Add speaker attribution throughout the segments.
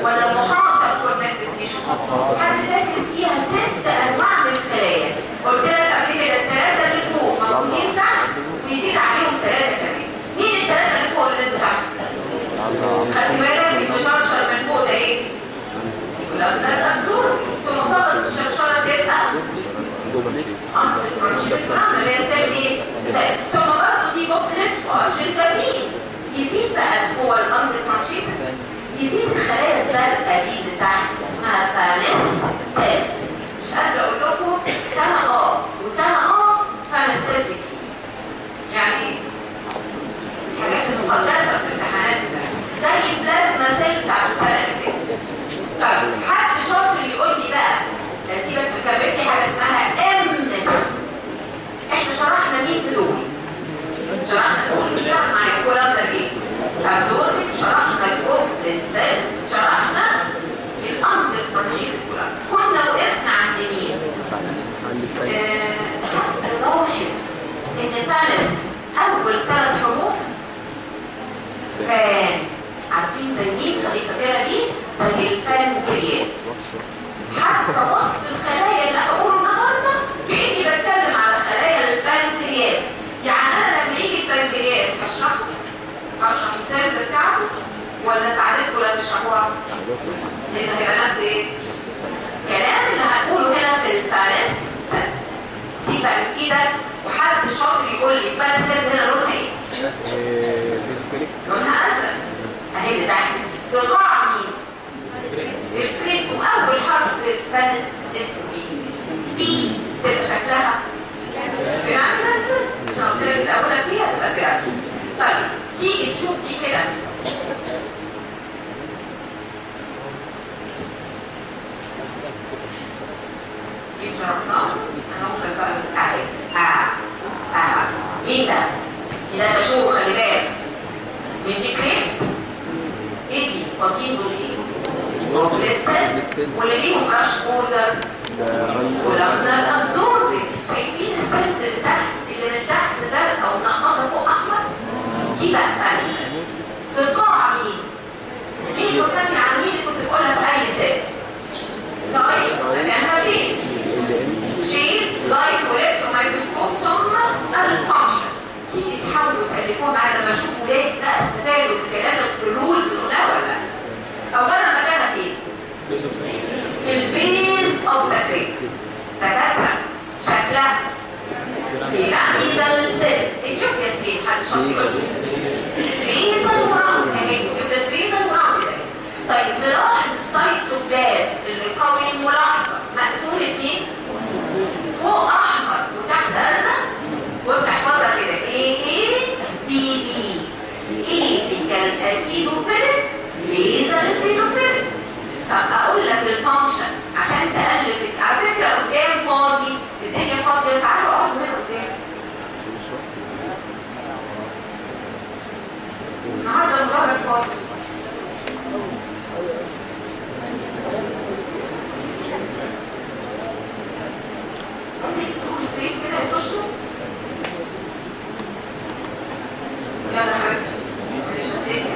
Speaker 1: ولا محاطه بكونكتيف تيشو حد فاكر فيها ست انواع من الخلايا قلت لك قبل كده الثلاثه اللي فوق موجودين تحت ويزيد عليهم ثلاثه كمان مين الثلاثه اللي فوق اللي تحت خدت بالك المشرشر من فوق ده ايه ولا ده الابزور ثم فقط الشرشره تبقى عند الفرنشيت اللي هي ستيب ايه ثم برضه في جمله ارجنتامين يزيد بقى هو الامر فرانشيت يزيد الخلايا الزرقاء دي اللي تحت اسمها باريس سيلز مش قادره اقول لكم سنه اه وسنه اه فانستاتيك يعني الحاجات المقدسه في الامتحانات زي البلازما سيل بتاع السنه اللي فاتت طيب حد شاطر يقول لي بقى سيبك من كبرت في حاجه اسمها ام سيلز احنا شرحنا مين في دول شرحنا دول شرحنا معايا كولابدر ايه ابزوربك شرحنا الجوبلت سيلز شرحنا الامر الفرنشيت كولابدر كنا وقفنا عند مين آه، حد لاحظ ان بانس اول ثلاث حروف كان عارفين زي مين خليك فاكرها دي زي البانكرياس حتى وصف الخلايا اللي هقوله النهارده كاني بتكلم على خلايا البنكرياس يعني انا لما يجي البنكرياس هشرحه هشرح السيلز بتاعته ولا ساعدتكم ولا تشرحوها؟ لان هيبقى نفس ايه؟ الكلام اللي هنقوله هنا في البارنت سيلز سيبها في ايدك وحد شاطر يقول لي البارنت سيلز هنا لونها ايه؟ لونها ازرق اهي اللي تحت في قاع مين؟ الكريت واول حرف الفانس اسمه ايه بي تبقى شكلها بيراميدال سيلز عشان قلت لك الاولى فيها تبقى بيراميدال طيب تيجي تشوف دي كده دي شرحناها هنوصل بقى اهي اه اه مين ده؟ ده تشوه خلي بالك مش دي كريت ايه دي؟ فاضيين دول ايه؟ اوفليت سيلز واللي ليهم راش بوردر ولما الابزوربنج شايفين السيلز اللي تحت اللي من تحت زرقاء ومنقطه فوق احمر دي بقى فانسلز في قاع مين؟ مين فكرني على مين اللي كنت بقولها في اي سيل؟ صحيح مكانها فين؟ شيل لايت والكترو مايكروسكوب ثم الفانكشن تيجي تحاولوا تالفوها معايا لما اشوف ولادي بقى استفادوا بالكلام الرولز اللي قلناها ولا لا؟ اولا مكانها فين؟ في البيز اوف ذا كريك دكاتره شكلها بيراميدال سيل النيوكليس فين؟ حد شاطر يقول لي بيزل وراوند اهي النيوكليس بيزل وراوند اهي طيب نلاحظ السيتوبلازم اللي قوي الملاحظه مقسوم اتنين فوق احمر وتحت ازرق بص احفظها كده ايه ايه بي بي ايه بيكال اسيدوفيليك بيزل بيزوفيليك طب اقول لك الفانكشن عشان تالف على فكره قدام فاضي الدنيا فاضيه تعالوا اقعدوا هنا قدام النهارده مجرد فاضي ممكن تدخلوا سبيس كده يخشوا يلا حبيبتي مش هتيجي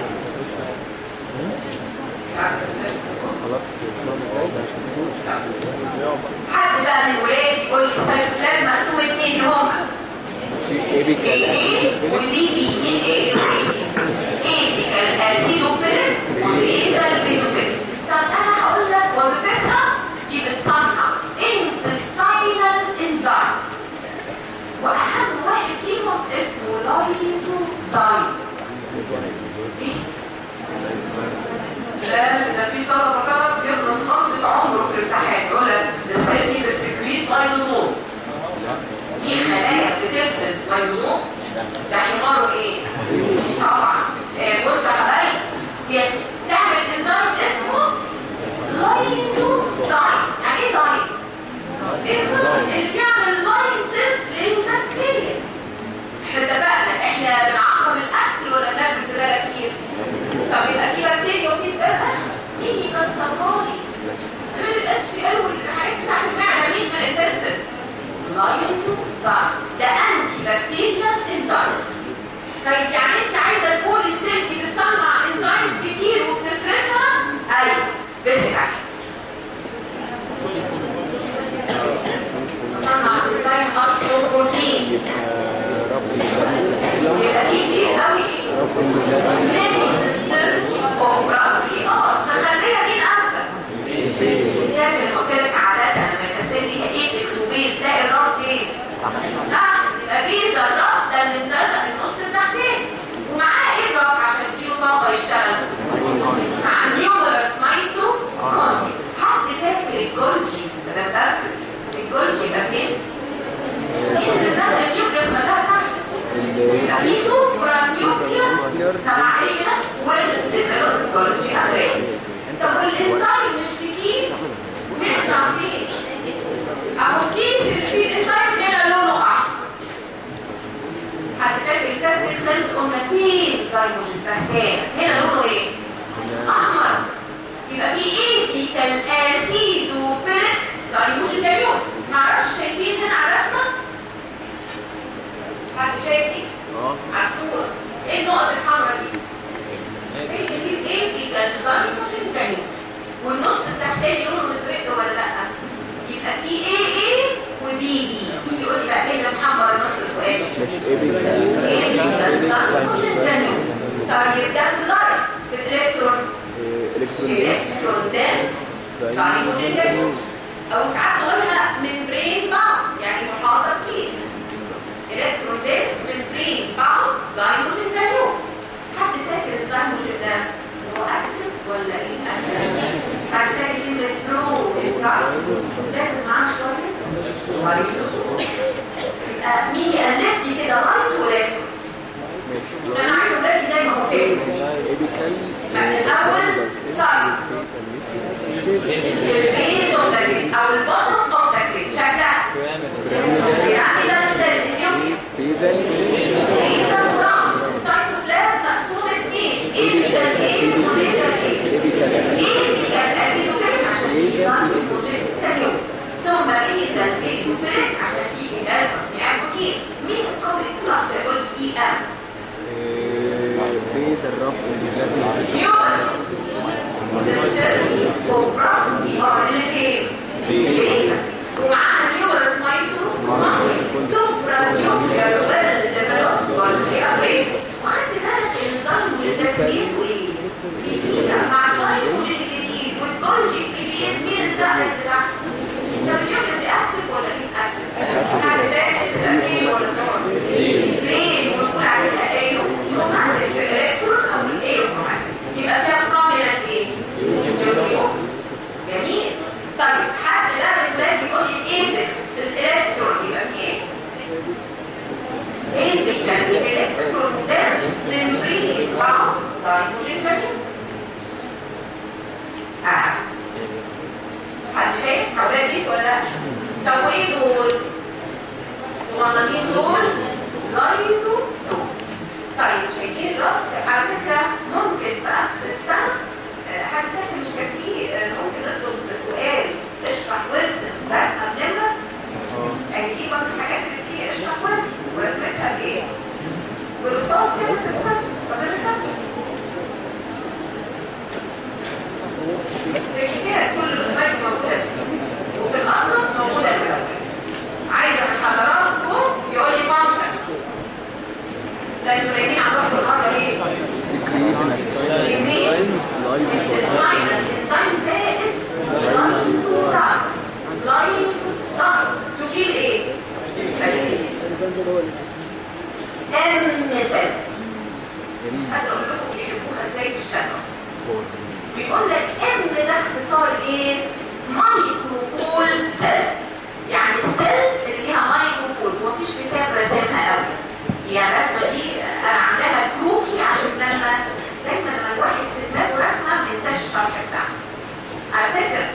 Speaker 1: حد بقى من ولادي يقول لي السيتوبلازم مقسوم اتنين هما ايه ايه وبي بي مين ايه وايه ايه دي كان اسيدوفيل وايه سلبيزوفيل طب انا هقول لك وظيفتها دي بتصنع intestinal enzymes واهم واحد فيهم اسمه لايزوزايم ايه لا ده في طلبه كده بيخلص خطه عمره في الامتحان يقول لك السيل دي بتسكريت لايزوزومز في خلايا بتفرز لايزوزومز ده حماره ايه؟ طبعا آه، بص يا حبايبي هي تعمل انزيم اسمه لايزوزايم يعني ايه زايم؟ انزيم اللي بيعمل لايسيس للبكتيريا احنا اتفقنا احنا بنعقم الاكل ولا بناكل زباله كتير طب يبقى في بكتيريا وفي زباله يجي يكسرها لي غير الاف سي ال والحاجات بتاعت المعده مين في الانتستين لايزوزايم ده انتي بكتيريال انزيم تحتاني هنا لونه ايه؟ احمر يبقى في ايه في كالاسيدوفيليك سايموشن دايوز معرفش شايفين هنا على الرسمه حد شايف دي
Speaker 2: اه
Speaker 1: على الصوره ايه النقط الحمراء دي هي دي الايه في كالسايموشن دايوز والنص التحتاني لونه مزرق ولا لا يبقى في ايه ايه وبي بي مين يقول لي بقى ايه اللي محمر النص الفوقاني
Speaker 2: مش ايبيكال
Speaker 1: ايه اللي كالسايموشن دايوز طيب ده في اللايت في الالكترون
Speaker 2: الكترون
Speaker 1: الكترون دنس سايموجينيوس او ساعات نقولها ممبرين باوند يعني محاطه كيس الكترون دنس ممبرين باوند سايموجينيوس حد فاكر السايموجين ده هو اكتف ولا ايه اكتف حد فاكر كلمه برو صح لازم معاه شويه وريزوس يبقى مين يالف لي كده رايت وليفت
Speaker 2: ماشي
Speaker 1: انا عايزه اولادي زي ما هو فاهم
Speaker 2: ايبيكال
Speaker 1: لا، الأول سايد. البيز اوف ذا جريد او البطن اوف ذا جريد شكلها بيراميدال سيل النيوكليس
Speaker 2: بيزل
Speaker 1: بيزا براون السيتوبلازم مقسوم اثنين ايبيكال ايه وليزر ايه
Speaker 2: ايبيكال
Speaker 1: ايبيكال اسيدوفيليك عشان تيجي ضغط البروجيكت التانيوس ثم بيزا بيزوفيليك عشان تيجي جهاز تصنيع البروتين مين قوي كل واحد يقول لي اي ام
Speaker 2: بيزل رف
Speaker 1: نيوس سيستم وفرف بي ار اللي فين بيزا ومعاها نيورس مايتو سوبرا نيوكلير ويل ديفلوب جولجي ابريز وخدت بالك الانزيم جديد وايه؟ كتيرة مع سايكوجين كتير والجولجي الكبير مين الزعل بتاعها؟ طب النيوكليس اكتف ولا مين اكتف؟ حد تاني تبقى مين ولا نور؟ مين ونقول عليها ايو ومعنى في الالكترون او الايو كمان يبقى فيها بروميننت ايه؟ نيوكليوس جميل طيب حد ده من الناس يقول لي الايبكس في الالكترون يبقى فيه ايه؟ ايبكال الكترون دنس ممبرين واو سايكوجين كاريوس اه حد شايف حوالي كيس ولا لا؟ طب وايه دول؟ الصغننين دول لايزو سومز طيب شايفين الرف على فكره ممكن في اخر السنه آه، حد فاكر مش كان فيه آه، ممكن نطلب سؤال اشرح وارسم رسمه بنمره يعني دي برضه الحاجات اللي بتيجي اشرح وارسم ورسمتها بايه؟ برصاص كده بترسم اظن سهل كده كل الرسومات دي موجوده وفي الاطلس موجوده دلوقتي عايزه من حضراتكم يقول لي فانكشن لا انتوا رايحين على الرف النهارده ايه؟ الاسماعيل الانزيم زائد لاينزوزايم لاينزوزايم تجيل ايه؟ ام سيلز مش هقول لكم بيحبوها ازاي في الشجره بيقول لك ام ده اختصار ايه؟ مايكروفول سيلز يعني السيل اللي ليها مايكروفول ومفيش كتاب راسمها قوي يعني الرسمه دي انا عاملاها كروكي عشان لما دايما لما الواحد في دماغه رسمه ما ينساش الشرح بتاعها على فكره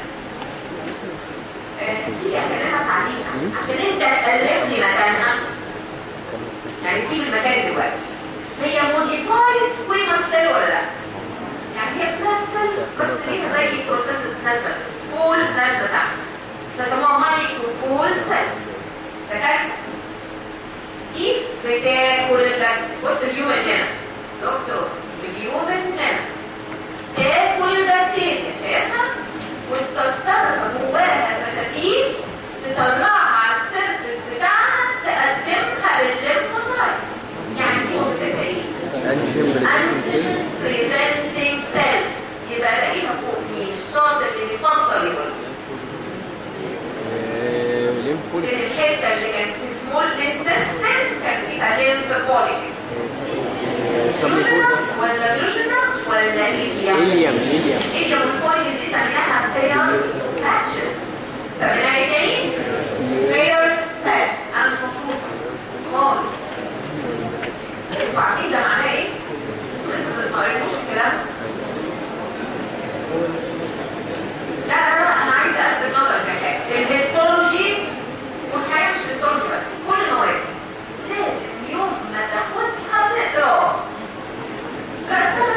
Speaker 1: آه، تيجي اكلمك عليها عشان انت تالف لي مكانها يعني سيب المكان دلوقتي هي موديفايد سكويموس سيل ولا لا؟ يعني هي فلات سيل بس ليها زي بروسيس نازله فول نازله تحت بيسموها مايكروفول سيلز تمام؟ دي بتاكل البكتيريا بص اليومن هنا دكتور اليومن هنا تاكل البكتيريا شايفها وتكسرها جواها فتافيت تطلعها على السيرفس بتاعها تقدمها للليمفوسايت يعني دي وظيفتها ايه؟ انتيجين بريزنتنج سيلز يبقى الاقيها فوق مين؟ الشاطر اللي بيفكر يقول
Speaker 2: ليمفول
Speaker 1: لان الحته اللي كانت في سمول انتستين كان فيها ليمف فوليكل جوجنا ولا جوجنا ولا إليا
Speaker 2: إليام إليام
Speaker 1: إليا والفوليكل دي سميناها بيرز باتشز سميناها ايه تاني؟ بيرز باتش انا مش مبسوطه خالص انتوا عارفين ده معناه ايه؟ انتوا لسه ما قريتوش الكلام لا لا لا انا عايزه الفت نظرك لحاجه الهيستولوجي والحقيقه مش هيستولوجي بس كل المواد لازم يوم ما تاخدها تقرا لا استنى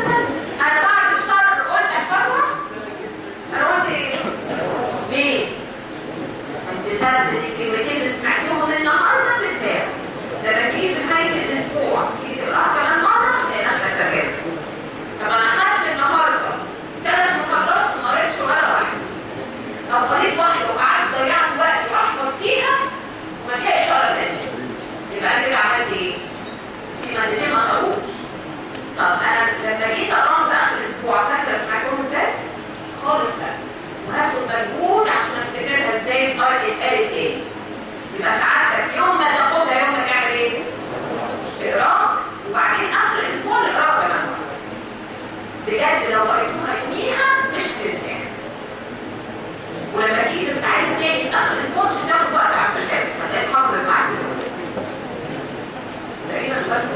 Speaker 1: عمل ايه؟ في مادتين ما طلعوش طب انا لما جيت اقراهم في اخر الاسبوع فاكره سمعتهم ازاي؟ خالص لا وهاخد مجهود عشان افتكرها ازاي الار اتقالت ايه يبقى سعادتك يوم ما تاخدها يوم ما تعمل ايه؟ تقراها وبعدين اخر الاسبوع نقراها كمان مرة. بجد لو قريتوها يوميها مش تنساها ولما تيجي تستعيد تاني في اخر الاسبوع مش هتاخد وقت على الحفظ هتلاقي حافظت معاك بسهوله تقريبا بس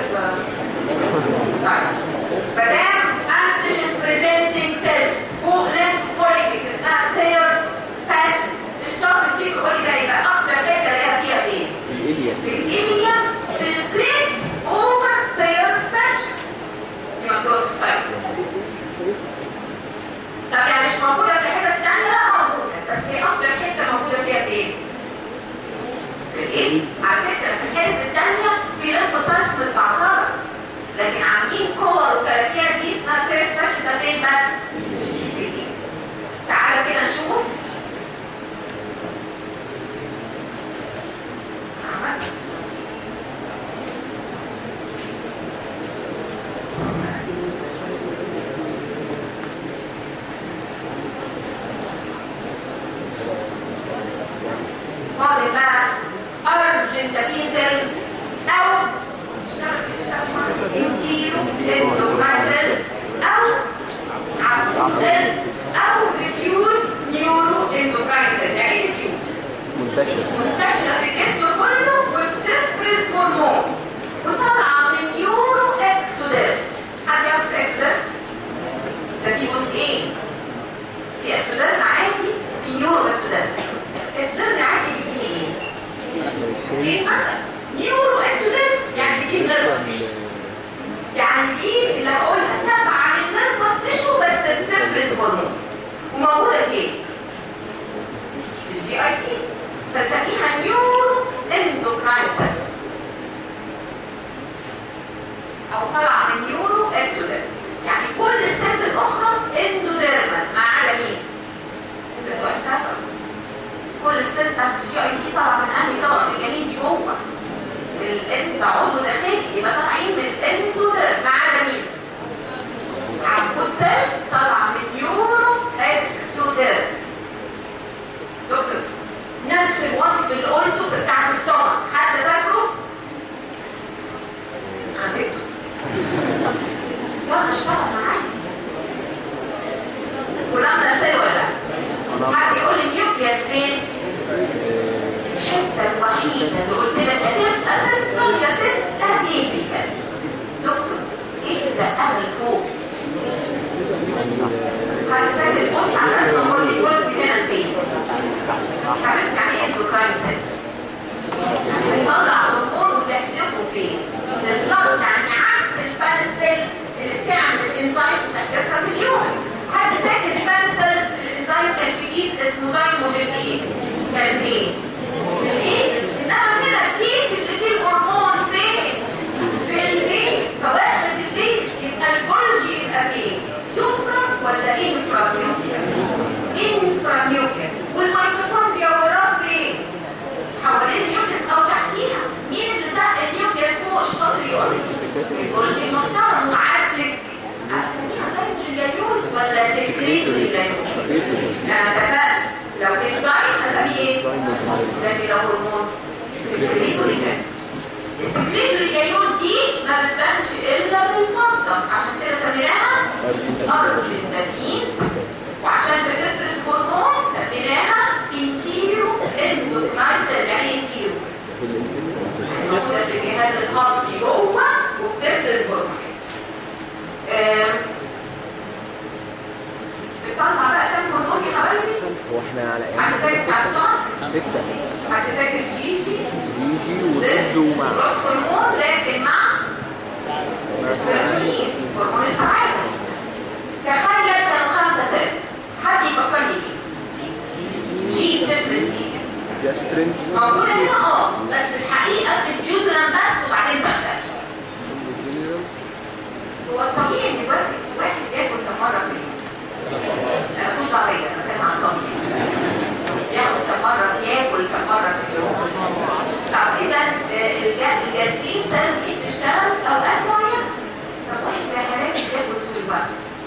Speaker 1: طيب فدام antigen presenting cells فوق lymphocytic اسمها pairs patches الشرط فيه يقول لي بقى يبقى اكتر حته الاقيها فيها فين؟
Speaker 2: الإليا
Speaker 1: في الإليا في الجريدز اوفر pairs patches دي مكتوبه في السايت طب يعني مش موجوده في الحته الثانيه لا موجوده بس هي اكتر حته موجوده فيها فين؟ في الايه؟ على فكره في الحته الثانيه في ليمفوسايتس متبعتره لكن عاملين كور وكلاكيع دي اسمها كيرش باش ده فين بس؟ في الايه؟ تعالى كده نشوف عملت فاضل بقى ارجنتين سيلز او انتيرو اندوكراين او عفوا سيلز او ديفيوز نيورو اندوكراين سيلز يعني ايه ديفيوز
Speaker 2: منتشر
Speaker 1: منتشره في الجسم كله وبتفرز هرمونز وطالعه من نيورو اكتوديرم حد يعرف الاكتوديرم؟ ده في جزئين في اكتوديرم عادي وفي نيورو اكتوديرم اكتوديرم عادي فيه ايه؟ سكين مثلا نيورو اكتوديرم يعني فيه نيرفس تيشو يعني دي اللي هقولها تبع النيرفس تيشو بس بتفرز هرمونز وموجوده فين؟ في الجي اي تي فسميها نيورو اندوكراين سيلز او طالعه من نيورو اندوديرم يعني كل السيلز الاخرى اندوديرمال ما عدا مين؟ ده سؤال شفوي كل السيلز بتاعت الجي اي تي طالعه من انهي طبقه في الجنين دي جوه الان ده عضو داخلي يبقى طالعين من الاندوديرم ما عدا مين؟ عفوا سيلز طالعه من نيورو اكتوديرم دكتور نفس الوصف اللي قلته في بتاع الستومك حد فاكره؟ خسيته يلا اشتغل معايا كلها نفسية ولا لا؟ حد يقول لي النيوكليس فين؟ الحتة الوحيدة اللي قلت لك هتبقى سنترال يا تبقى ايبيكال دكتور ايه زقها لفوق؟ حد فاكر بص على الرسمة قول لي دلوقتي هنا فين؟ حبيبتي يعني ايه اندوكراين سيل؟ يعني بتطلع هرمون وتحدفه فين؟ الضغط يعني عكس البارستيل اللي بتعمل الانزيم وتحدفها في اليوم. حد فاكر البارستيل الانزيم كان في كيس اسمه زيموجين كان فين؟ في الايبس انما هنا الكيس اللي فيه الهرمون فين؟ في البيس فواخد البيس يبقى الجولجي يبقى فين؟ سوبرا ولا انفرا انفرا نيوكلير والميتوكوندريا والرف فين؟ حوالين النيوكليس او تحتيها مين اللي زق النيوكليس فوق الشاطر يقول لي الجولجي المحترم معسلك اسميها زي جليوز ولا سكريتوري جليوز انا اتفقت لو انزايم اسميه ايه؟ ده لو هرمون سكريتوري جليوز السكريتوري جليوز دي ما بتبانش الا بالفضه عشان كده سميناها ارجنتين وعشان بتفرز هرمون سميناها انتيرو اندوكراين سيل يعني ايه انتيرو
Speaker 2: في الانتستين
Speaker 1: موجوده في الجهاز الهضمي جوه وبتفرز هرمونات آم، بتطلع بقى كام هرمون يا حبايبي؟
Speaker 2: هو احنا على
Speaker 1: حد فاكر على
Speaker 2: ايه؟
Speaker 1: السمك؟
Speaker 2: ستة
Speaker 1: حد فاكر جي جي؟
Speaker 2: جيجي وضد ومع
Speaker 1: جروث هرمون لكن مع السيروتونين هرمون السعاده تخيل كانوا خمسه سيلز حد يفكرني بيه جي بتفرز ايه؟
Speaker 2: جاسترين
Speaker 1: موجوده هنا اه بس الحقيقه في الجودران بس وبعدين تختفي هو الطبيعي ان الواحد واحد ياكل كم مره في اليوم انا مش دعوه بيا، انا بتكلم عن الطبيعي ياخد كم مره ياكل كم مره في اليوم طب اذا الجسم سيلز دي بتشتغل اوقات معينه طب واحد زي حالاتي بتاكل طول الوقت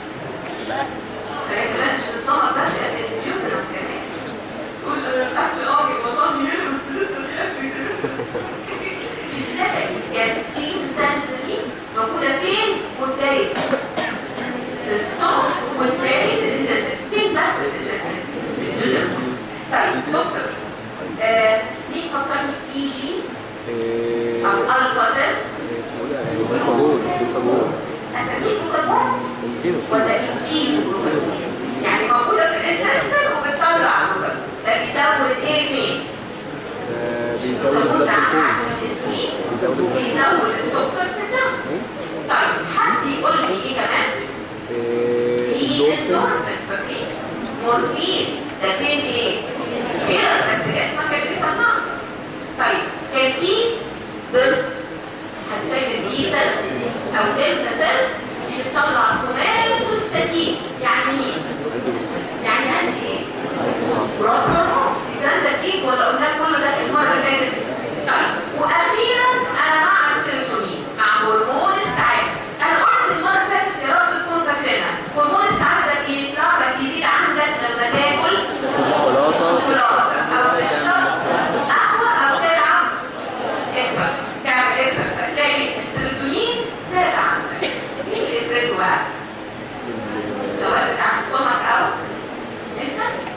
Speaker 1: لكن لا مش السtomach بس قبل الكمبيوتر كمان تقول الاكل اه بيوصلني هنا بس لسه الاكل مش نفعي يا سكرين سيلز دي موجوده فين والتالت السtomach والتالت الانتستين فين بس الانتستين الجدر طيب دكتور آه، ليه فكرني اي جي
Speaker 2: إيه،
Speaker 1: او الفا سيلز
Speaker 2: اسمه ده جلوكاجون جلوكاجون
Speaker 1: اسميه جلوكاجون
Speaker 2: ممكن
Speaker 1: ولا ايجين جلوكاجون يعني موجوده في الانتستين وبتطلع جلوكاجون ده بيزود ايه فين؟
Speaker 2: بيزود
Speaker 1: الجلوكاجون
Speaker 2: البلاد
Speaker 1: ده عكس
Speaker 2: جلوكوز
Speaker 1: الانسولين
Speaker 2: بيزود البلاد
Speaker 1: بيزود السكر في الدم طيب حد يقول لي ايه كمان؟
Speaker 2: إيه،
Speaker 1: في
Speaker 2: الدولفين
Speaker 1: اندورفين فاكرين؟ مورفين ده بين ايه؟ كده بس اسمك اللي بيصنعه طيب كان في ضد هتلاقي الجي سيلز او دلتا سيلز بتطلع سومات والستاتين يعني مين؟ يعني انتي ايه؟ برافو الكلام ده اكيد ولا قلنا كل ده المره اللي فاتت طيب واخيرا انا مع السيروتونين مع هرمون السعاده انا قلت المره اللي فاتت يا رب تكونوا فاكرينها هرمون السعاده ده بيطلع لك يزيد عندك لما تاكل
Speaker 2: شوكولاتة
Speaker 1: شوكولاته او تشرب قهوه او تلعب اكسرسايز تعمل اكسرسايز تلاقي السيروتونين زاد عندك مين اللي يفرزه بقى؟ سواء بتاع السtomach او الانتستين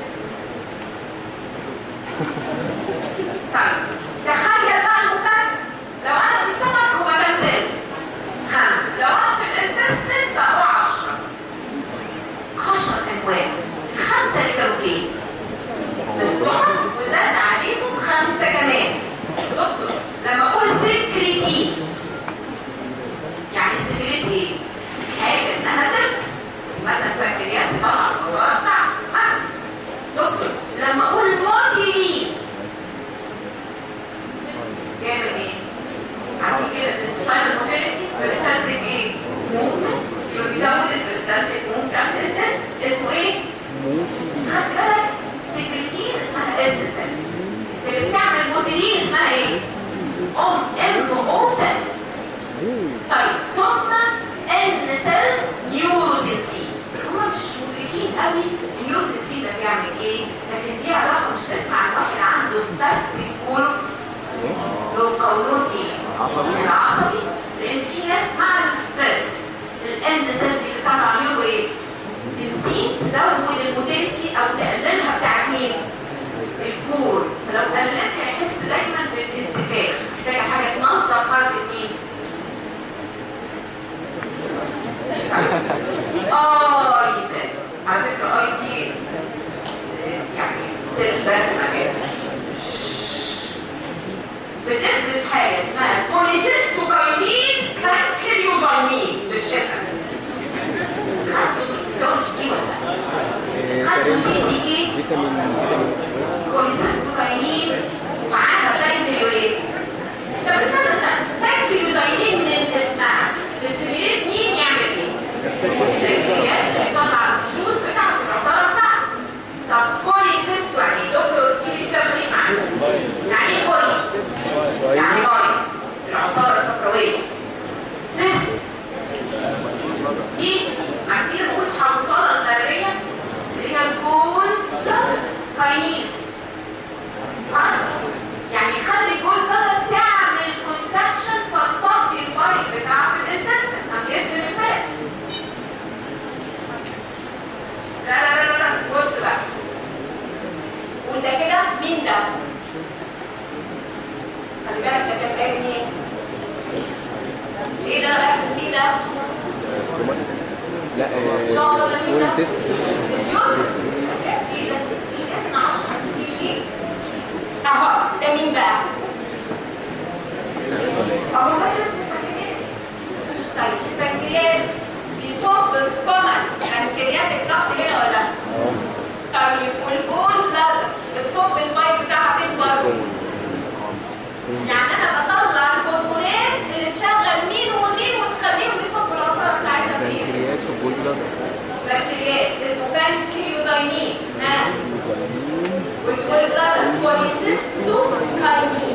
Speaker 1: طيب تخيل بقى المفاجأة لو انا في السtomach هو كام سن؟ خمسة لو انا في الانتستين بقوا عشرة عشرة انواع الخمسة اللي كانوا فين؟ في السtomach وزاد عليهم خمسة كمان دكتور لما اقول سكريتين يعني استمريت ايه؟ حاجة انها تنفس مثلا بنكرياس طلع البصارة بتاعته مثلا دكتور لما اقول موتيلين جاي من ايه؟ عارفين كده الانسبايرال موتيليتي بريستالتيك ايه؟ موفمنت يبقى بيزود البريستالتيك موفمنت بتاع الانتست اسمه ايه؟
Speaker 2: موسي
Speaker 1: خدت بالك سكرتين اسمها اس سيلز اللي بتعمل موتيلين اسمها ايه؟ ام ام او سيلز طيب ثم ان سيلز نيوروتنسين هما مش مدركين قوي النيوروتنسين ده بيعمل ايه لكن ليه علاقه مش تسمع عن واحد عنده سباستيك وولف له قولون ايه
Speaker 2: عصبي.
Speaker 1: العصبي لان في ناس مع الستريس الان سيلز اللي طالعه نيورو ايه تنسين تزود الموتيلتي او تقللها بتاعت مين الكور فلو قللتها يحس دايما بالانتفاخ محتاجه حاجه تنظف حركه مين اي سيلز على فكره اي دي يعني سيل رسمه كده بتفرز حاجه اسمها بوليسيستوكاينين بانكريوزايمين بالشفا خدتوا السولج دي ولا لا؟ خدتوا سي سي ايه
Speaker 2: فيتامين فيتامين
Speaker 1: كوليسيستوكاينين ومعاها فانكريو ايه؟ طب استنى استنى فانكريوزايمين من اسمها بستميليت مين يعمل ايه؟ الفانكرياس اللي يطلع الجوز بتاعته العصاره بتاعته طب بوليسيستو يعني إيه؟ دكتور سيبي كده خليك معانا يعني ايه بولي؟ يعني باي العصاره الصفراويه سيست دي عارفين نقول حوصله الغريه اللي هي الجول كاينين يعني يخلي الجول كلس تعمل كونتراكشن فتفضي البايل بتاع في الانتستين قام يدي الفات لا لا لا لا لا بص بقى وده كده مين ده؟ خلي بالك ده كان جاي منين؟ ايه ده انا برسم فيه ده؟
Speaker 2: لا
Speaker 1: ان شاء الله ده مين ده؟
Speaker 2: تيست
Speaker 1: الجزء اسم ايه ده؟ اسم 10 ما تنسيش ايه؟ اهو ده مين بقى؟ اهو ده اسم البنكرياس طيب البنكرياس بيصب الكومن بنكرياتيك ضغط هنا ولا لا؟ طيب والبول لا بتصب الماي بتاعها فين برضه؟ يعني انا بطلع الهرمونات اللي تشغل مين ومين وتخليهم يصبوا العصاره بتاعتها فين؟
Speaker 2: بنكرياس وجول بلادر
Speaker 1: بنكرياس اسمه بنكريوزايمين ها والبلادر بوليسيستوكاينين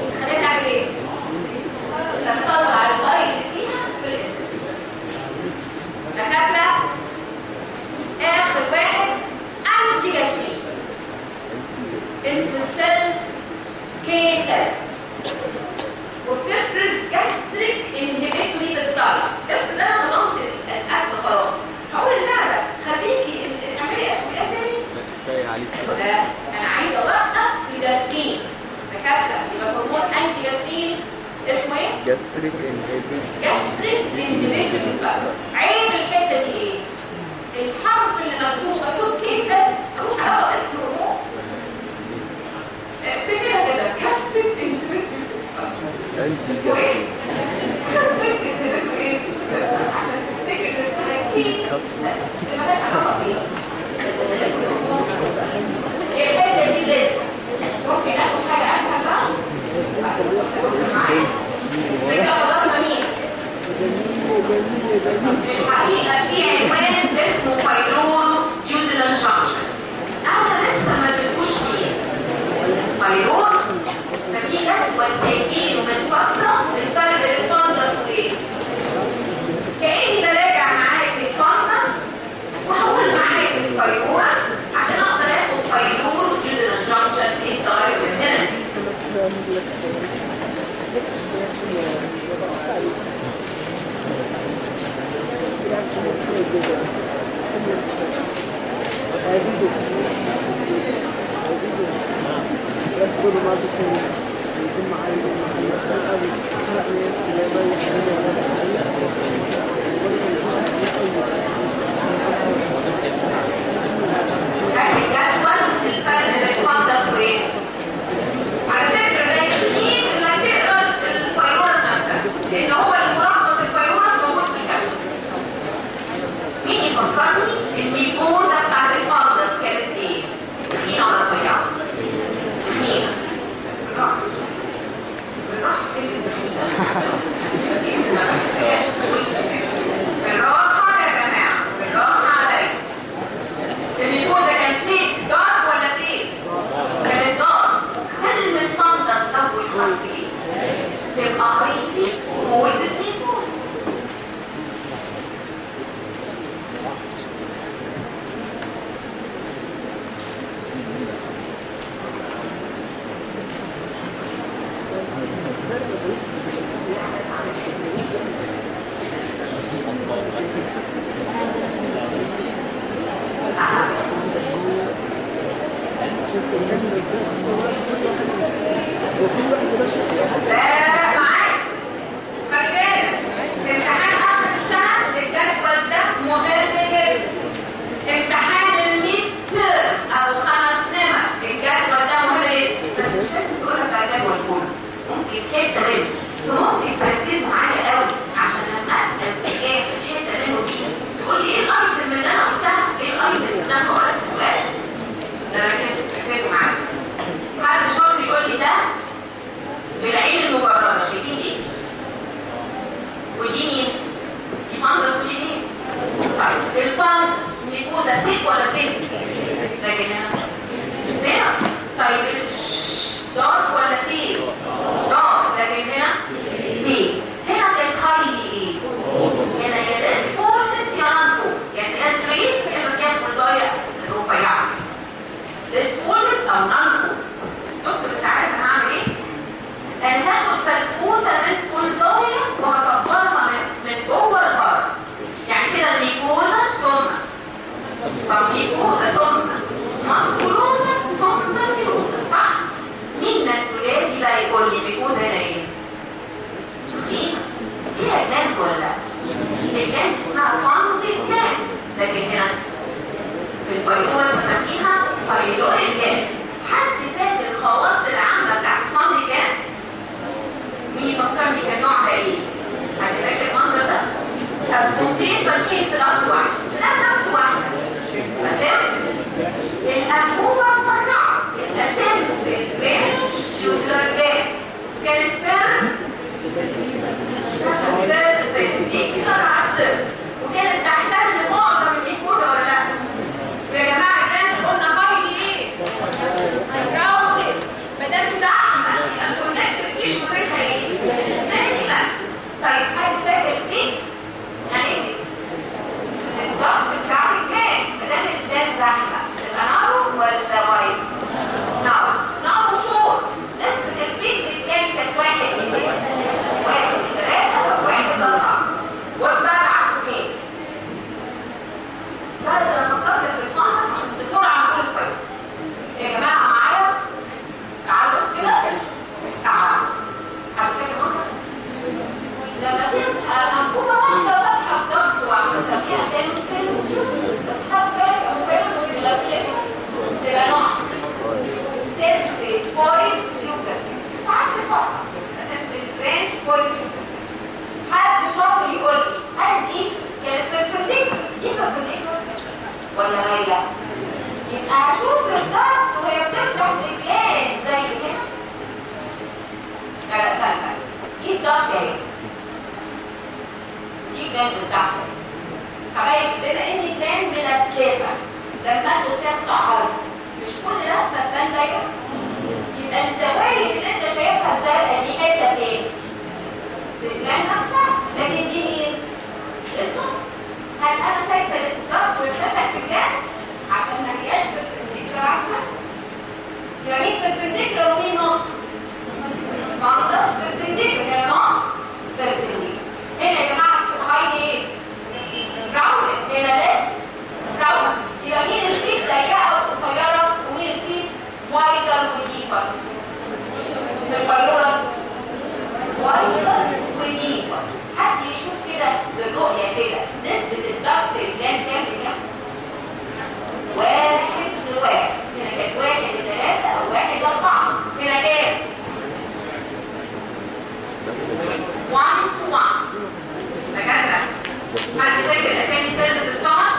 Speaker 2: gastric inhibit
Speaker 1: gastric individual عيب الحته دي ايه؟ الحرف اللي مكتوب مكتوب كيسات ملوش علاقه باسم الهرمون افتكرها كده gastric individual
Speaker 2: anti
Speaker 1: وايه؟
Speaker 2: gastric
Speaker 1: gastric individual ايه؟ عشان تفتكر ان اسمها كيسات اللي مالهاش علاقه بايه؟ باسم الهرمون الحته دي لازم ممكن اخد حاجه اسهل بقى؟ بص بص معايا كده خلصنا مين؟ الحقيقة في عنوان اسمه بايلورو جودلان جانكشن أنا لسه ما اديتكوش مين بايلورس ففي جدول سايبينه من فترة الفرق بين الفندس وإيه؟ كأني براجع معاك الفندس وهقول معاك البايلورس عشان أقدر آخد بايلورو جودلان جانكشن في التغير الهرموني هذه جدول الفرق بين الفندس وإيه؟ على فكرة ده يخليك انك تقرا الفيروس نفسها لان هو الملخص الفيروس موجود في الجدول مين يفكرني الميكوزا بتاعت الفندس كانت ايه؟ مين ولا رفيعة؟ مين؟ بالراحة بالراحة بالراحة يا جماعة بالراحة عليا الميكوزا كانت ليه دارك ولا ليه؟ كانت دار كلمة فندس أول حرف إيه؟ تبقى هايلي فولدد ميكوزا لا لا لا معاك خلي بالك في امتحان آخر السنة الجدول ده مهم جدا امتحان الميد ترم أو خمس نمر الجدول ده مهم جدا بس مش لازم تقولها بقى الجدول كله ممكن حتة منه فممكن تركزوا معايا قوي عشان لما أسأل في الآخر حتة منه دي تقول لي إيه الأيتم اللي أنا قلتها؟ إيه الأيتم اللي أنا بقولها في السؤال؟ لا ركزوا ركزوا معايا حد شاطر يقول لي ده بالعين المجردة شايفين دي؟ ودي مين؟ دي فانجس ودي مين؟ طيب الفانجس ميكوزا تيك ولا تيك؟ لكن هنا هنا طيب الش- دارك ولا تيك؟ دارك لكن هنا تيك هنا كانت هايلي ايه؟ هنا يا ديسبورتد يا نانفو يعني يا ستريت يا مكان في الضايق الرفيعة ديسبورتد او نانفو دكتور انت عارف انا هعمل ايه؟ انا هاخد فسفوته من فلدايه وهكبرها من من جوه لبره يعني كده الميكوزا ثم سبميكوزا ثم ماسكولوزا ثم سيروزا صح؟ مين من ولادي بقى يقول لي الميكوزا هنا ايه؟ تخينه فيها جلانز ولا لا؟ الجلانز اسمها فاندي جلانز لكن هنا في البيلورس بسميها بايلوري جلانز حد فاكر الخواص العامه بتاعت فاندي جلانز؟ مين يفكرني كان نوعها ايه؟ حد فاكر المنظر ده؟ كبسولتين فاتحين في الارض واحده، لا الارض واحده. مسام الانبوبه مفرعه، الاسام الريش جولر بان كانت بير بير دي كده على الصفر وكانت تحتل معظم الميكوزا ولا لا؟ يا جماعه الناس قلنا هايلي ايه؟ راوندد ما دام زحمه يبقى الكونكتور دي شغلتها ايه؟ نايمه طيب حد فاكر البيت؟ يعني ايه بيت؟ لما تبقى انبوبه واحده فاتحه بضغط واحده نسميها سيلوس بس خد بالك انبوبه في الافلام تبقى نوع سيلف فويد جوكر ساعات تفرق بس البرانش فويد جوكر حد شاطر يقول لي هل دي كانت بيربنديكولار دي بيربنديكولار ولا مايله يبقى هشوف الضغط وهي بتفتح رجلين زي كده لا لا استنى استنى دي الضغط اهي دي الجنب بتاعها حبايب بما ان الجنب ملففه لما تفتح عرض مش كل لفه تبان دايره يبقى الدوائر اللي انت شايفها الزرقاء دي حته فين؟ في البلان نفسها لكن دي مين؟ الضغط هل انا شايفه الضغط واتسع في الجنب عشان ما هياش بالبنديكولار عسل يبقى مين بالبنديكولار ومين نوت؟ فانتس بالبنديكولار هي نوت بالبنديكولار هنا يا جماعه هاي ايه؟ راوند هنا لس راوند يبقى مين الفيت ضيقه وقصيره ومين الفيت وايدر وديبر؟ الفيروس وايدر وديبر حد يشوف كده بالرؤيه كده نسبه الضغط الجان كام لكام؟ واحد لواحد هنا كانت واحد لثلاثة أو واحد لأربعة هنا كام؟ 1 to 1 دكاترة حد فاكر أسامي السيلز في الستومك؟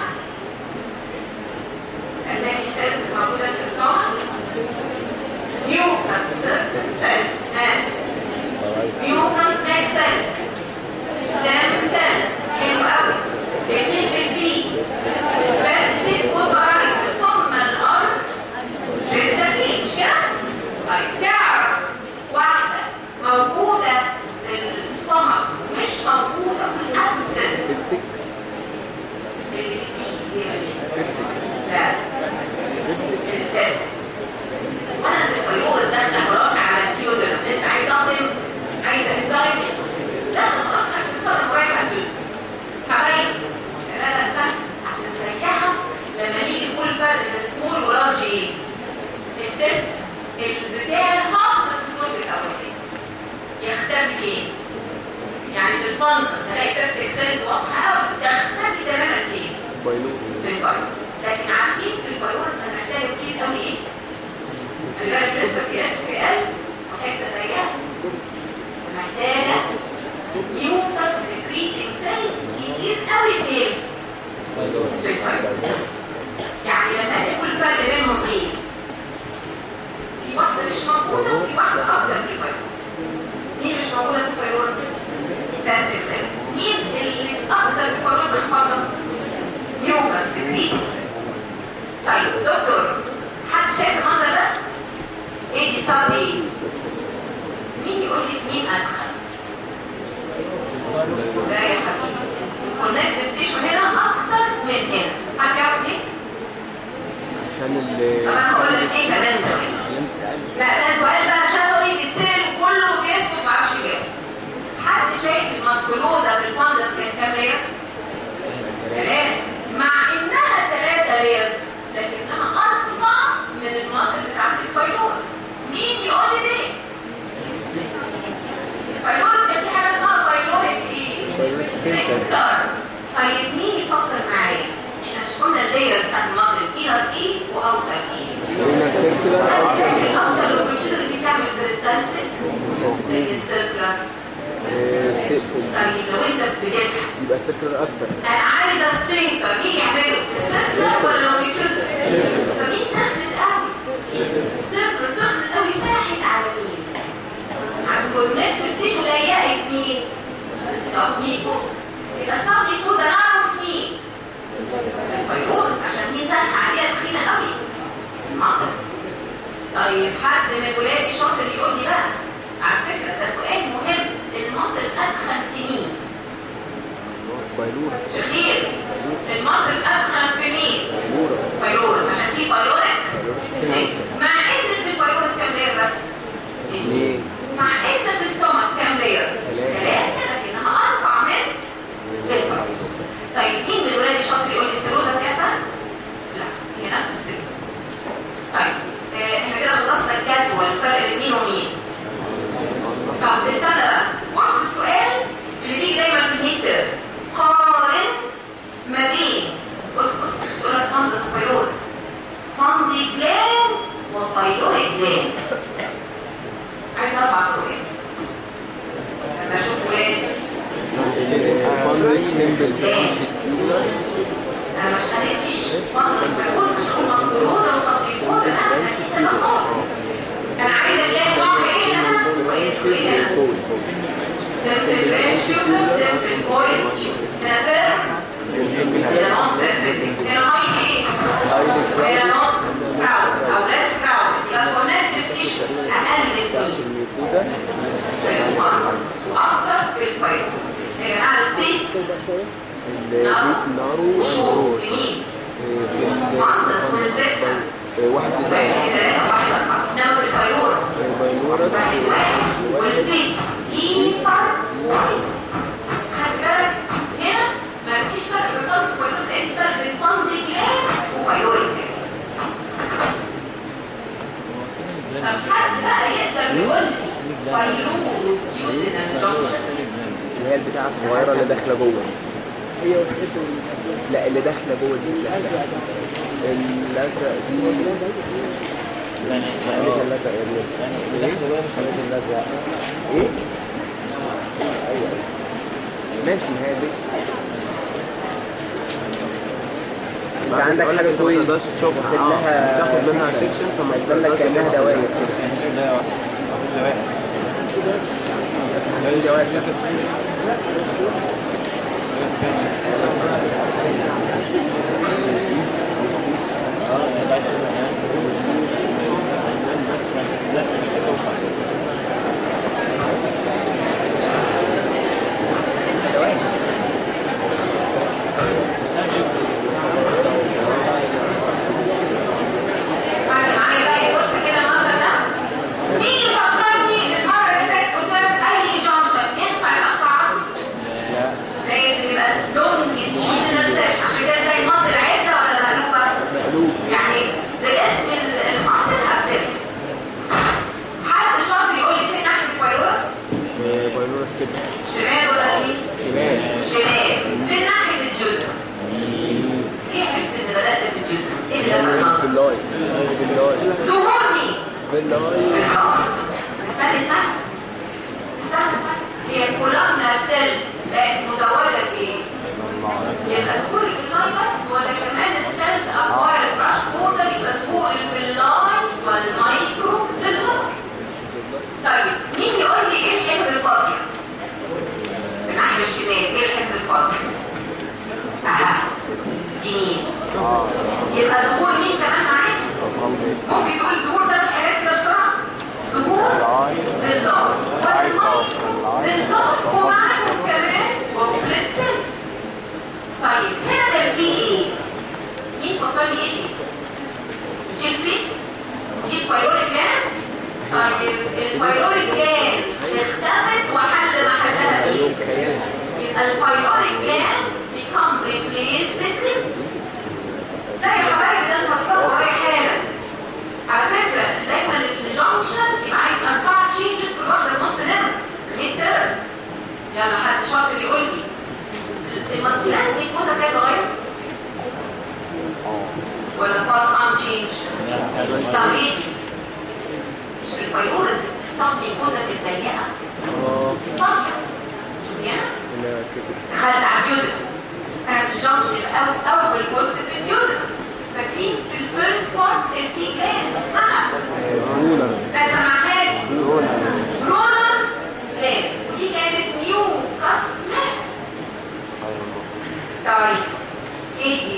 Speaker 1: أسامي السيلز الموجودة في الستومك؟ ميوكس في السيلز ها ميوكس نيك سيلز ستام سيلز حلو قوي الاثنين بالبي بكتب وبرايت ثم الارض جدا فيه مش كده؟ طيب تعرف واحدة موجودة في الستومك مش موجودة في الأبسنت
Speaker 2: بنتك
Speaker 1: اللي فيه لا الفات وانا في الفيور داخله خلاص على التيودر لسه عايز اخدم عايزه انزايم لا خلاص انا بتتكلم رايحه دي حبايبي لا لا استنى عشان زيها لما نيجي نقول الفرق بين سمول ولارج ايه؟ التست البتاع الهضم في الجزء الاولاني يختفي فين؟ يعني في الفندس هلاقي بيبتيك سيلز واضحه قوي تختفي تماما فين؟
Speaker 2: بايلو
Speaker 1: في الفيروس لكن عارفين في الفيروس انا محتاجه كتير قوي ايه؟ الجانب لسه في اس بي ال وحته ضيقه محتاجه يوكس سكريتنج سيلز كتير قوي فين؟ في الفيروس يعني لما نقول الفرق بينهم ايه؟ في واحده مش موجوده وفي واحده افضل في الفيروس مين مش موجوده في الفيروس؟ بابتيك سيلز مين اللي اكتر في الفيروس هنخلص؟ يوكس سكريتنج سيلز طيب دكتور حد شايف المنظر ده؟ ايه دي صار ايه؟ مين يقول لي في مين ادخل؟ لا يا حبيبي الكونكتيف تيشو هنا اكتر من هنا حد يعرف ليه؟
Speaker 2: عشان ال
Speaker 1: طب انا هقول لك ايه كمان سؤال لا ده سؤال بقى شفوي بيتسال كله بيسكت ما اعرفش يجاوب حد شايف الماسكولوزا في الفندس كان كام لير؟ ثلاثة مع انها ثلاثة ليرز لكنها ارفع من المصل بتاعت الفيروس مين يقول لي ليه؟ الفيروس كان في حاجة اسمها فيرويد ايه؟ سفنكتر طيب مين يفكر معايا؟ احنا مش قلنا اللايرز بتاعت المصل انر ايه واوتر ايه؟
Speaker 2: هنا سيركلر
Speaker 1: الافضل الوجود دي تعمل كريستالتك زي السيركلر
Speaker 2: تقفل
Speaker 1: طيب لو انت بتفهم
Speaker 2: يبقى سيركلر اكتر
Speaker 1: انا عايزه سفنكتر مين يعمله السيركلر ولا لونجيتيود فمين تخلط قوي السيركلر تخلط قوي ساحت على مين على الكونكتيف تيشو ضيقت مين السبميكوز يبقى السبميكوز انا اعرف مين الفيروس عشان مين ساحه عليها تخينه قوي المصل طيب حد من ولادي شاطر يقول لي بقى على فكره ده سؤال مهم المصل ادخل في مين
Speaker 2: بايلورا
Speaker 1: شخير المصل ادخل في مين
Speaker 2: بايلورا
Speaker 1: فيروس عشان في بايوريك مع ان في الفيروس كام لير بس
Speaker 2: اثنين
Speaker 1: مع ان في الستومك كام لير
Speaker 2: ثلاثة.
Speaker 1: ثلاثه لكنها ارفع من الفيروس طيب مين من ولادي شاطر يقول لي السيروزا كافه لا هي نفس السيروزا طيب آه، احنا كده خلصنا الجدول الفرق بين مين ومين طب استنى بقى بص السؤال
Speaker 2: سيمبل
Speaker 1: انا مش هنديش منطق بيقول مش هقول مسكروزه وصبيبوزه لا ده في سبب خالص انا عايزه الاقي نوع ايه هنا وايه وايه هنا سيمبل برانش تيوبر سيمبل بوينت هنا بير هنا نوت بير هنا هاي ايه هنا نوت كراود او ليس كراود يبقى كونكتيف تيشو اقل فيه
Speaker 2: الميكوزا
Speaker 1: في الماركس واكتر في البايروس يا جماعه البيت
Speaker 2: البيت نارو
Speaker 1: شهور سنين مهندس ونزلتها
Speaker 2: واحد
Speaker 1: واحد ثلاثة واحد أربعة إنما في الفيروس
Speaker 2: فيروس
Speaker 1: واحد واحد والبيس ديبر واحد خد بالك هنا ما فيش فرق بين فانس وفيروس لأن فرق بين فانديكلان وفيوريك طب حد بقى يقدر يقول لي فيروس جيودينال جانكشن
Speaker 2: اللي هي البتاعة الصغيرة اللي داخلة جوه هي لا اللي داخلة جوه دي الأزرق الأزرق دي
Speaker 3: يعني
Speaker 2: مش الأزرق يا ابني
Speaker 3: يعني اللي داخل جوه مش
Speaker 2: مش الأزرق إيه؟ أيوه ماشي ما هي دي انت عندك حاجة
Speaker 4: ما
Speaker 2: كويس
Speaker 4: تقدرش تشوفها
Speaker 2: واخد لها
Speaker 4: تاخد منها سيكشن فما
Speaker 2: هتبان لك كأنها دوائر كده
Speaker 3: يعني مش ده واحد مفيش ده واحد
Speaker 2: دي دوائر
Speaker 3: اه يعني عايز تقول يعني
Speaker 1: بعد معايا بقى يبص كده المنظر ده مين يفكرني المره اللي فاتت قلت لك اي جانشن ينفع يقطع عظم لازم يبقى لون جينيرال سيرش عشان كده تلاقي المصل عدة ولا مقلوبه
Speaker 2: مقلوب
Speaker 1: يعني باسم ال- المصل هرسلك حد شاطر يقول لي فين ناحيه الفيروس
Speaker 2: فيروس كده
Speaker 1: شمال ولا يمين
Speaker 2: شمال
Speaker 1: شمال فين ناحيه الجزر ايه حته اللي بدات في الجزر ايه اللي لازم
Speaker 2: في اللاي في اللاي
Speaker 1: ظهورني
Speaker 2: في اللاي
Speaker 1: استنى استنى استنى استنى هي كولامنا سيلز بقت مزوجة بايه؟ يبقى سكوري باللاي بس ولا كمان السيلز اكوار البراش بوردر يبقى سكوري باللاي والمايكرو باللاي طيب مين يقول لي ايه الحبر الفاضية؟ من ناحية الشمال ايه الحبر الفاضية؟ اها دي مين؟ يبقى ظهور مين كمان معاك؟ ممكن تقول ظهور ثلاث حاجات كده بسرعة ظهور بالدار والماء بالدار ومعاهم كمان وبلت سيلز طيب هنا كان في ايه؟ مين فكرني ايه دي؟ دي البيتس دي الفيوريك جلاندز طيب الفيوريك جلاندز اختفت وحل محلها ايه؟ يبقى الفيوريك جلاندز become replaced with lips لا يا حبايبي ده انت هتروح ورايا حالا على فكرة دايما الجنكشن يبقى عايز أربعة تشينجز كل واحدة نص نمر الميد تيرم يلا حد شاطر يقول لي المسكولاز دي كوزة كانت اتغير ولا باس ان تشينج طب ايه دي؟ مش في الفيروس الصمت الكوزة الضيقة
Speaker 2: اه
Speaker 1: صافية شوفي هنا
Speaker 2: هنا كده
Speaker 1: دخلت على الجودة انا في الجنكشن أو اول جزء في الجودة فاكرين في الفيرست بارت كان في جلاند اسمها
Speaker 2: رولر
Speaker 1: فسمعها لي رولرز لينز ودي كانت نيو كاس لينز طيب ايه دي؟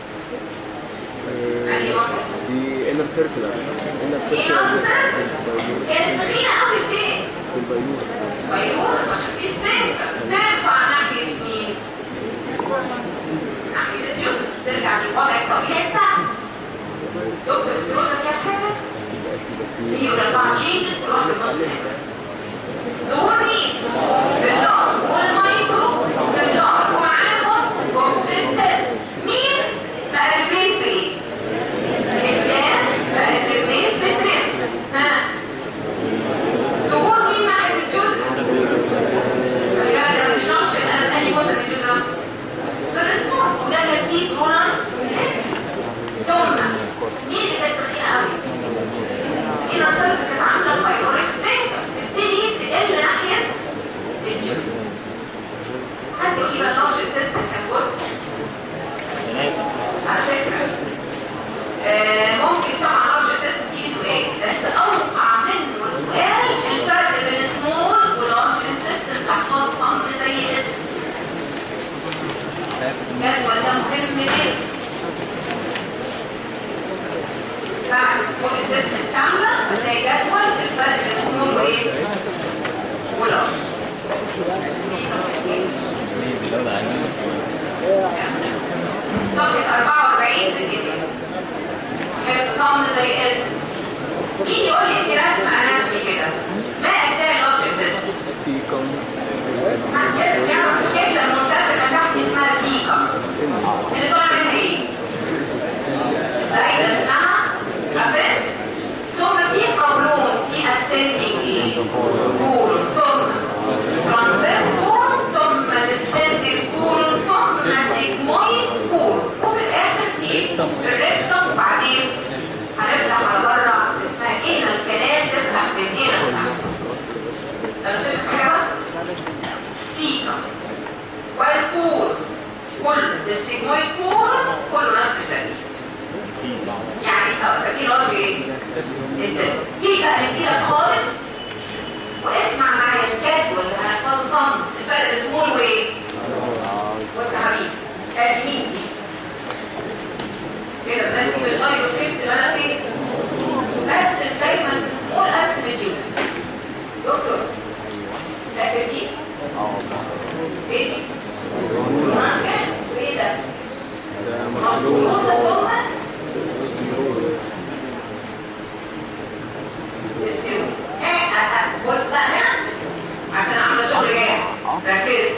Speaker 1: أنهي مصر؟
Speaker 2: دي انر سيركلر انر
Speaker 1: ايه
Speaker 2: سيركلر
Speaker 1: مصر؟ كانت تخينة قوي فين؟
Speaker 2: في البيوت
Speaker 1: فيروس عشان دي سفنكة ترفع ناحية مين؟ ناحية الجزء ترجع للوضع الطبيعي بتاعها دكتور سروزة كانت حاجة؟ هي والأربعة تشينجز كل واحدة نص نمرة ظهور مين؟ باللار والمايكرو باللار ومعاهم كومبلكسز مين؟ بقى ريبليس بايه؟ الجلاس بقى ريبليس بالتريس ها؟ ظهور مين ناحية الجزء؟ خلي بالك ده مش ايه في الجديد حفظ صمد زي اسم مين يقول لي في رسم اناتومي كده ما اجزاء اللوجيك تيست
Speaker 2: في كونس
Speaker 1: الكتله المنتفخه تحت اسمها سيكا اللي طالع منها ايه؟ فايده اسمها ابد ثم في قولون في اسندنج ايه؟ كول ثم ترانسفيرس كول ثم ديسندنج كول ثم سيجمويد كول وفي الاخر في الريكتوم وبعدين هنفتح على بره اسمها ايه الكلام تفتح بالايه لو شفت حاجه بقى سيكا والكول كل الاستجمويد كول كله نفس التركيب يعني لو ساكين لفظ ايه؟ الاسم سيكا هنديلك خالص واسمع معايا الجدول اللي هنحفظه صم الفرق بين سمول وايه؟ بص يا حبيبي ادي مين دي؟ كده ده انت بتغير الكيس بقى فين؟ ارسل دايما سمول ارسل الجيوب دكتور فاكر دي؟ ايه دي؟ وايه ده؟ مصروفة ثم يسكنوا ايه اه اه بص بقى هنا عشان عامله شغل جاي ركزوا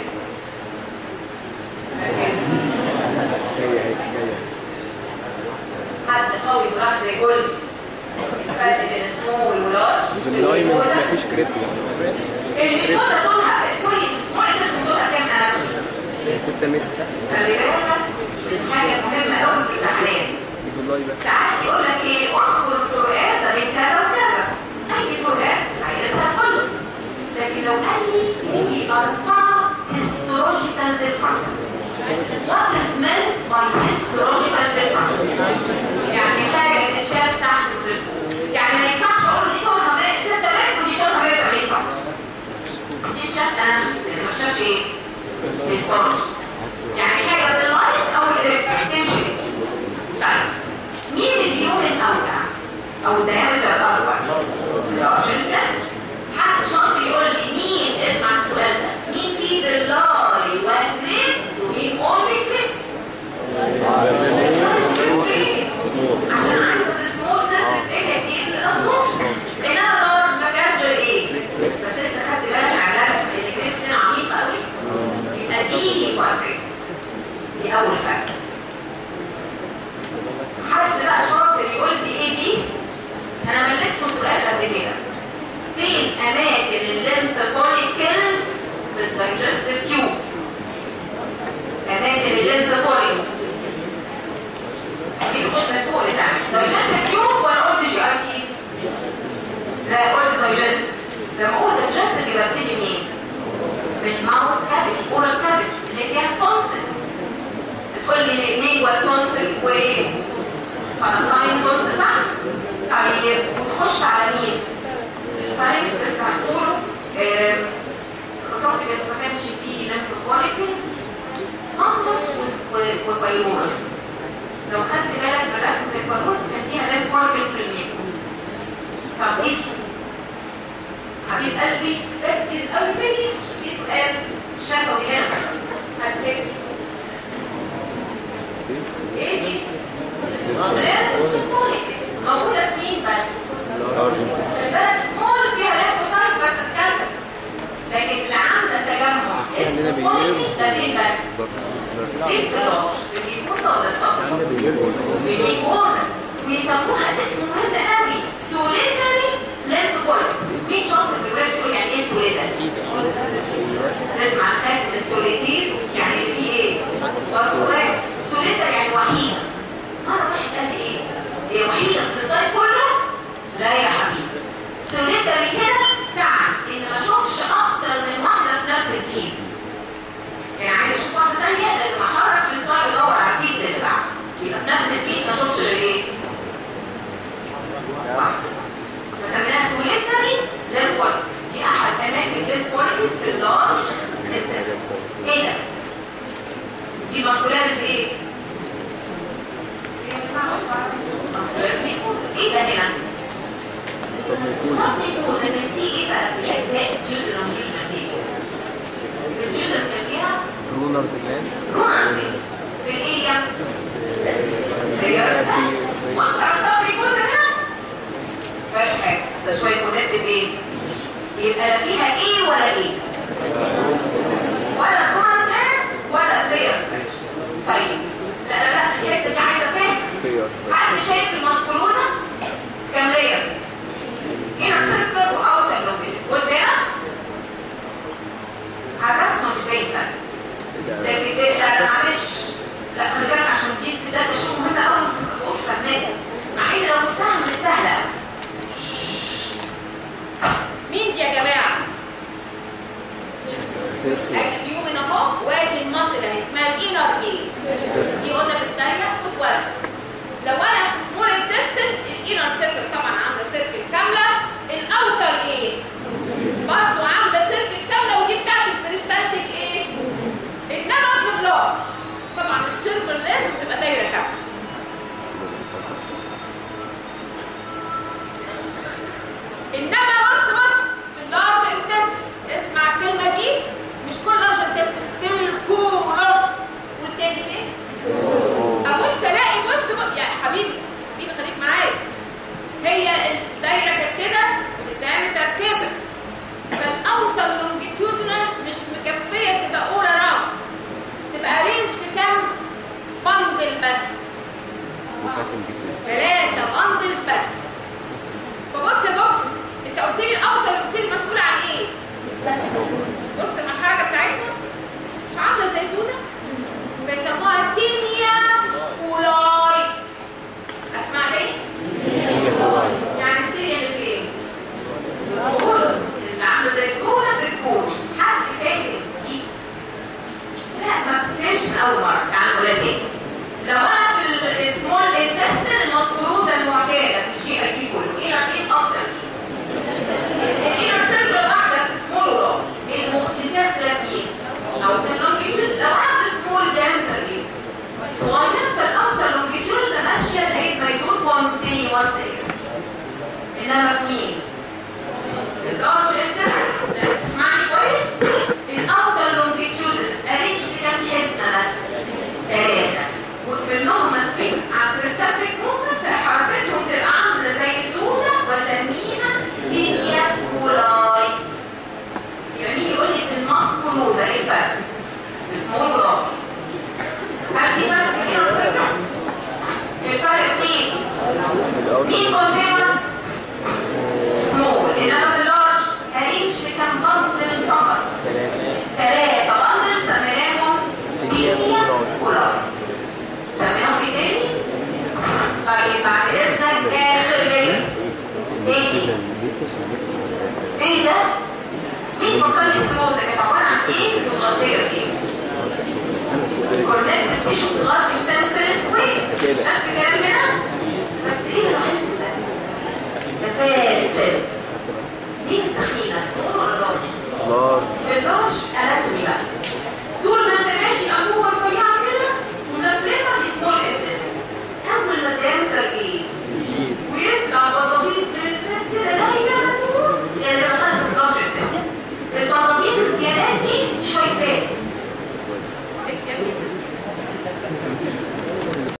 Speaker 1: ركزوا
Speaker 2: جاية اهي جاية
Speaker 1: حد قوي ملاحظ يقول لي الفرق بين السمول واللارج
Speaker 2: بالله ما مفيش كريب
Speaker 1: الميكوزا طولها سوري السمول اسمه طولها كام اناتومي
Speaker 2: 6 متر
Speaker 1: خلي بالك من حاجه مهمه قوي في التعليم
Speaker 2: بالله بس
Speaker 1: ساعات يقول لك ايه اذكر فروقات بين كذا وكذا اي فروقات عايزها كله لكن لو قال لي في اربعه histological differences what is meant by histological differences يعني حاجه تتشاف تحت الميكروسكوب يعني ما ينفعش اقول دي طولها ماء 6 متر ودي طولها 180 سم دي تشاف انا ما شافش ايه histology يعني حاجه باللايت او التنشن طيب مين اليوم الاوسع او الديامتر الاكبر الراجل ده حد شاطر يقول لي مين اسمع السؤال ده مين في باللاي والجريدز ومين اونلي جريدز عشان عايزه في سمول سيرفيس اريا كبير للابزوربشن لانها لارج ما فيهاش غير ايه بس انت خدت بالك على الرسم ان الجريدز هنا عميقه قوي يبقى دي والجريدز دي اول فرق حد بقى شاطر يقول لي ايه دي انا مليتكم سؤال قبل كده فين اماكن الليمف فوليكلز في الدايجستيف تيوب اماكن الليمف فوليكلز دي الخطه فوق بتاعتي دايجستيف تيوب ولا قلت جي اي تي لا قلت دايجستيف لما اقول دايجستيف يبقى بتيجي منين من الماوث كافيتي اورال كافيتي اللي فيها تونسلز تقول لي لينجوال تونسل و فالنتاين تونسل صح؟ طيب وتخش على مين؟ الفارنكس لسه هنقوله الاسوفيجس ما كانش فيه ليمف فوليكلز فانجس وبايلورس لو خدت بالك من رسمه البايلورس كان فيها ليمف فوليكل في الميكو طب ايه حبيب قلبي ركز قوي فيدي في سؤال شفوي هنا هتشيك ايه دي؟ موجودة في مين بس؟ البلد سمول فيها ليمفوسايت بس سكالتر لكن اللي عاملة تجمع اسمه فوليك ده فين بس؟ فين في اللوش؟ في الميكوزا ولا الصبي؟ في الميكوزا ويسموها اسم مهم قوي سوليتري ليمفوفوليكس مين شاطر من الولاد يقول يعني ايه سوليتري؟ نسمع خايف السوليتير يعني اللي فيه ايه؟ وصولات سوليتر يعني وحيدة مرة واحد قال لي ايه؟ هي وحيدة في الستايل كله؟ لا يا حبيبي سوليتري كده تعني ان ما اشوفش اكتر من واحدة في نفس الفيد يعني عايز اشوف واحدة تانية لازم احرك الستايل ادور على الفيد اللي بعده يبقى في نفس الفيد ما اشوفش غير ايه؟ صح فسميناها سوليتري ليمفوليك دي احد اماكن الليمفوليكس في اللارج انتستين ايه ده؟ دي ماسكولاريز ايه؟ ماسكولاريز ميكوزا ايه ده هنا؟ الصب ميكوزا كان فيه ايه بقى في الاجزاء الجلد الموجوده فيه؟ الجلد كان فيها
Speaker 2: رونرز جلاند
Speaker 1: رونر في الايه؟ في من اول مره تعالوا نقولها تاني لو انا في السمول انتستين المسكروزه المعتاده في الجي اي تي كله ايه ايه الافضل الانر سيركل واحده في سمول ولارج المختلفات ثلاثين او اللونجيتيود لو عندي سمول دايمتر ايه صغير فالاوتر لونجيتيود ماشيه زي ما يكون كونتينيوس انما في مين؟ اللارج انتستين تسمعني كويس الاوتر لونجيتيود ارينج كام حزمه بس ثلاثه وكلهم مسؤولين عن بريستاتيك موفمنت حركتهم تبقى عامله زي الدوده وسميها لينيا كولاي يعني مين يقول لي في الماسكولوزا ايه الفرق؟ سمول ولارج هل في فرق في الانر سيركل؟ الفرق فين؟ مين كونتينوس؟ سمول انما في اللارج ارينج كام بندل فقط ثلاثة بندل سميناهم لينيا كولاي سميناهم ايه تاني؟ طيب بعد اذنك اخر ليه؟ ماشي ايه ده؟ مين فكرني السموزة كانت عبارة عن ايه؟ مغطية ايه؟ كونكتد تيشو بتغطي وسام فيرست ويف
Speaker 2: كده.
Speaker 1: نفس الكلام هنا بس ايه اللي لاحظت ده؟ مسائل سيلز مين التخينة سمول ولا لارج؟
Speaker 2: نار
Speaker 1: اللارج انا